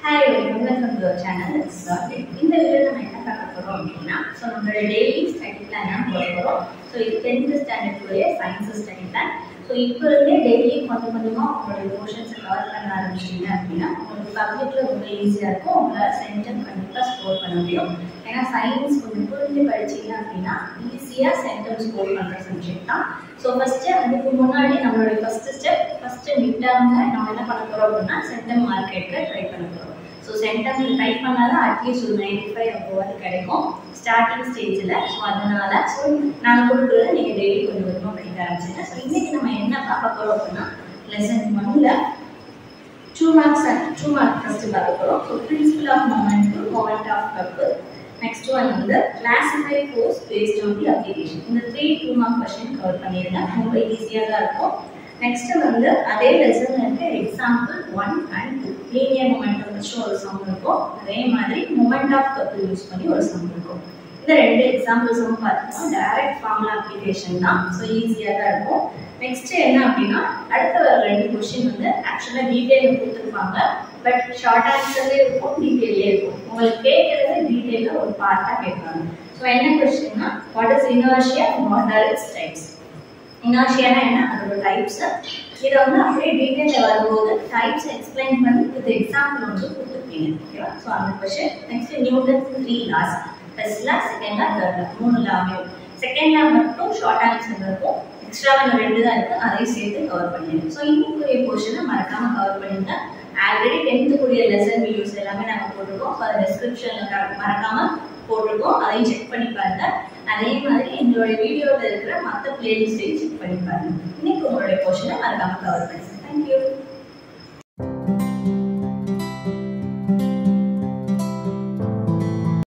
hi welcome welcome to channel it's இந்த video நம்ம என்ன பார்க்க போகிறோம் அப்படின்னா ஸோ நம்மளோட டெய்லி ஸ்டடி பிளான் என்ன போட போகிறோம் ஸோ இது டென்த்து ஸ்டாண்டர்டுக்குரிய சயின்ஸ் ஸ்டடி பிளான் ஸோ இப்போ இருந்தே டெய்லி கொஞ்சம் கொஞ்சமாக உங்களுடைய போர்ஷன்ஸை கவர் பண்ண ஆரம்பிச்சிட்டிங்க அப்படின்னா உங்களுக்கு சப்ஜெக்டில் ரொம்ப ஈஸியாக இருக்கும் உங்களால் சென்டம் கண்டிப்பாக ஸ்கோர் பண்ண முடியும் ஏன்னா சயின்ஸ் கொஞ்சம் புரிஞ்சு படிச்சீங்க அப்படின்னா ஈஸியாக சென்டம் ஸ்கோர் பண்ணுற சப்ஜெக்ட் தான் ஸோ ஃபஸ்ட்டு அதுக்கு முன்னாடி நம்மளுடைய ஃபஸ்ட்டு ஸ்டெப் ஃபஸ்ட்டு மிட்டாங்க நம்ம என்ன பண்ண போகிறோம் அப்படின்னா சென்டம் மார்க் எடுக்க ட்ரை பண்ண போகிறோம் ஸோ சென்டம் டைப் பண்ணால் தான் அட்லீஸ்ட் ஒரு நைன்டி ஃபைவ் அப்போவாது கிடைக்கும் ஸ்டார்டிங் ஸ்டேஜில் ஸோ அதனால ஸோ நான் கொடுக்குறத நீங்கள் டெய்லி கொஞ்சம் கொஞ்சமாக படிக்க ஆரம்பிச்சிங்க ஸோ இன்றைக்கி நம்ம என்ன பார்க்க போகிறோம் அப்படின்னா லெசன் ஒன்ல two marks and two mark first பார்க்க போகிறோம் so principle of moment moment of couple next one வந்து classify forces based on the application இந்த three two mark question cover பண்ணிடுங்க ரொம்ப ஈஸியாக தான் இருக்கும் நெக்ஸ்ட் வந்து அதே லெசன்ல இருக்க example one and two linear momentum வச்சு ஒரு சம் இருக்கும் அதே மாதிரி மொமெண்ட் ஆஃப் கப்பு யூஸ் பண்ணி ஒரு சம் இருக்கும் இந்த ரெண்டு எக்ஸாம்பிள்ஸும் பார்த்தீங்கன்னா டைரக்ட் ஃபார்முலா அப்ளிகேஷன் தான் ஸோ ஈஸியாக தான் இருக்கும் நெக்ஸ்ட் என்ன அப்படின்னா அடுத்த வர ரெண்டு கொஸ்டின் வந்து ஆக்சுவலாக டீட்டெயில் கொடுத்துருப்பாங்க பட் ஷார்ட் ஆன்சர்லேயே இருக்கும் டீட்டெயிலே இருக்கும் உங்களுக்கு கேட்கறது டீட்டெயிலில் ஒரு பார்ட்டாக கேட்பாங்க ஸோ என்ன கொஸ்டின்னா what is inertia what are its types இனர்ஷியானா என்ன அதோட டைப்ஸ் இதை வந்து அப்படியே டீட்டெயிலில் வரும்போது டைப்ஸ் எக்ஸ்பிளைன் பண்ணி வித் எக்ஸாம்பிள் வந்து கொடுத்துருப்பீங்க ஓகேவா ஸோ அந்த question next Newton three laws first law second law third law மூணு லாமே செகண்ட் லா மட்டும் ஷார்ட் ஆன்சர் இருக்கும் எக்ஸ்ட்ரா ஒன்று ரெண்டு தான் இருக்கு அதையும் சேர்த்து கவர் பண்ணிடுங்க ஸோ இன்னுக்குரிய போர்ஷனை மறக்காம கவர் பண்ணிருங்க ஆல்ரெடி டென்த்துக்குரிய லெசன் வீடியோஸ் எல்லாமே நாங்கள் போட்டிருக்கோம் ஸோ அதை டிஸ்கிரிப்ஷனில் மறக்காம போட்டிருக்கோம் அதையும் செக் பண்ணி பாருங்க அதே மாதிரி எங்களுடைய வீடியோவில் இருக்கிற மற்ற பிளேலிஸ்டையும் செக் பண்ணி பாருங்க இன்னைக்கு உங்களுடைய போர்ஷனை மறக்காம கவர் பண்ணுங்க தேங்க்யூ